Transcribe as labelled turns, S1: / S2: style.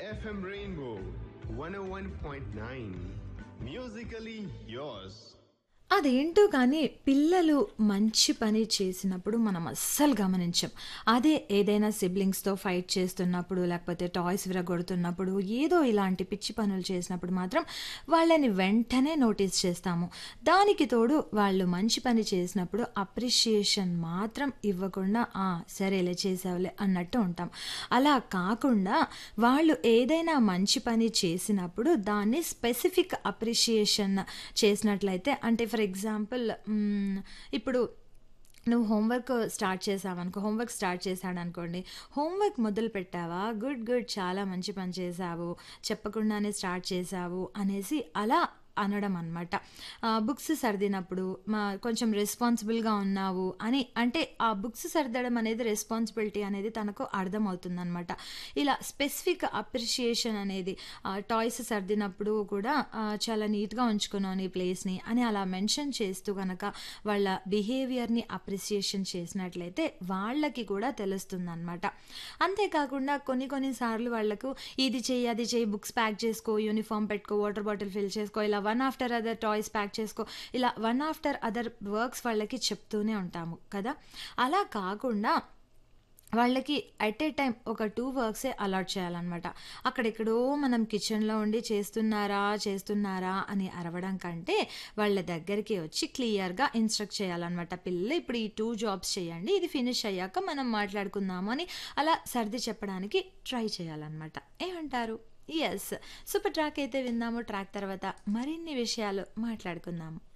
S1: FM Rainbow 101.9. Musically yours.
S2: అదేంటో కానీ పిల్లలు మంచి పని చేసినప్పుడు మనం అస్సలు గమనించం అదే ఏదైనా సిబ్లింగ్స్తో ఫైట్ చేస్తున్నప్పుడు లేకపోతే టాయ్స్ విరగొడుతున్నప్పుడు ఏదో ఇలాంటి పిచ్చి పనులు చేసినప్పుడు మాత్రం వాళ్ళని వెంటనే నోటీస్ చేస్తాము దానికి తోడు వాళ్ళు మంచి పని చేసినప్పుడు అప్రిషియేషన్ మాత్రం ఇవ్వకుండా "ఆ, సరేలే చేసావులే అన్నట్టు ఉంటాం అలా కాకుండా వాళ్ళు ఏదైనా మంచి పని చేసినప్పుడు దాన్ని స్పెసిఫిక్ అప్రిషియేషన్ చేసినట్లయితే అంటే ఫర్ ఎగ్జాంపుల్ ఇప్పుడు నువ్వు హోంవర్క్ స్టార్ట్ చేసావు అనుకో హోంవర్క్ స్టార్ట్ చేశాడు అనుకోండి హోంవర్క్ మొదలు పెట్టావా గుడ్ గుడ్ చాలా మంచి పని చేసావు చెప్పకుండానే స్టార్ట్ చేసావు అనేసి అలా అనడం అనమాట బుక్స్ సర్దినప్పుడు మా కొంచెం రెస్పాన్సిబుల్గా ఉన్నావు అని అంటే ఆ బుక్స్ సర్దడం అనేది రెస్పాన్సిబిలిటీ అనేది తనకు అర్థమవుతుంది అనమాట ఇలా స్పెసిఫిక్ అప్రిషియేషన్ అనేది టాయ్స్ సర్దినప్పుడు కూడా ఆ, చాలా నీట్గా ఉంచుకున్నాను ఈ ప్లేస్ని అని అలా మెన్షన్ చేస్తూ కనుక వాళ్ళ బిహేవియర్ని అప్రిసియేషన్ చేసినట్లయితే వాళ్ళకి కూడా తెలుస్తుంది అనమాట అంతేకాకుండా కొన్ని కొన్నిసార్లు వాళ్ళకు ఇది చెయ్యి అది చెయ్యి బుక్స్ ప్యాక్ చేసుకో యూనిఫామ్ పెట్టుకో వాటర్ బాటిల్ ఫిల్ చేసుకో ఇలా one after other toys pack చేసుకో ఇలా వన్ ఆఫ్టర్ అదర్ వర్క్స్ వాళ్ళకి చెప్తూనే ఉంటాము కదా అలా కాకుండా వాళ్ళకి అట్ ఏ టైం ఒక టూ వర్క్సే అలాట్ చేయాలన్నమాట అక్కడెక్కడో మనం కిచెన్లో ఉండి చేస్తున్నారా చేస్తున్నారా అని అరవడం కంటే వాళ్ళ దగ్గరికి వచ్చి క్లియర్గా ఇన్స్ట్రక్ట్ చేయాలన్నమాట పిల్లలు ఇప్పుడు ఈ టూ జాబ్స్ చేయండి ఇది ఫినిష్ అయ్యాక మనం మాట్లాడుకుందాము అని అలా సర్ది చెప్పడానికి ట్రై చేయాలన్నమాట ఏమంటారు ఎస్ సూపర్ ట్రాక్ అయితే విందాము ట్రాక్ తర్వాత మరిన్ని విషయాలు మాట్లాడుకుందాము